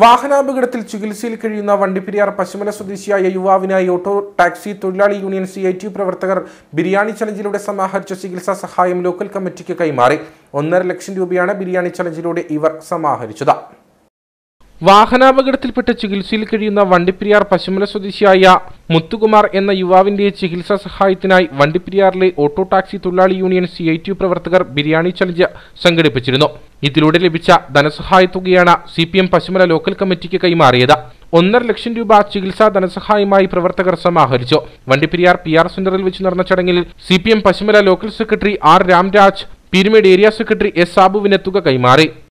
വാഹനാപകടത്തിൽ ചികിത്സയിൽ കഴിയുന്ന വണ്ടിപ്പെരിയാർ പശ്ചിമല സ്വദേശിയായ യുവാവിനായി ഓട്ടോ ടാക്സി തൊഴിലാളി യൂണിയൻ സി ഐ ടി പ്രവർത്തകർ ബിരിയാണി ചലഞ്ചിലൂടെ സമാഹരിച്ച ചികിത്സാ സഹായം ലോക്കൽ കമ്മിറ്റിക്ക് കൈമാറി ഒന്നര ലക്ഷം രൂപയാണ് ബിരിയാണി ചലഞ്ചിലൂടെ ഇവർ സമാഹരിച്ചത് വാഹനാപകടത്തിൽപ്പെട്ട് ചികിത്സയിൽ കഴിയുന്ന വണ്ടിപ്പെരിയാർ പശ്ചിമല സ്വദേശിയായ മുത്തുകുമാർ എന്ന യുവാവിന്റെ ചികിത്സാ സഹായത്തിനായി വണ്ടിപ്പെരിയാറിലെ ഓട്ടോ ടാക്സി തൊഴിലാളി യൂണിയൻ സി ഐ ടി പ്രവർത്തകർ ബിരിയാണി ചലഞ്ച് സംഘടിപ്പിച്ചിരുന്നു ഇതിലൂടെ ലഭിച്ച ധനസഹായ തുകയാണ് C P M Pasumala local കമ്മിറ്റിക്ക് കൈമാറിയത് ഒന്നര ലക്ഷം രൂപ ചികിത്സാ ധനസഹായമായി പ്രവർത്തകർ സമാഹരിച്ചു വണ്ടിപ്പെരിയാർ പി ആർ സെന്ററിൽ വെച്ച് നടന്ന ചടങ്ങിൽ C P M Pasumala local secretary R Ramraj Peermade area secretary S സാബുവിന് തുക കൈമാറി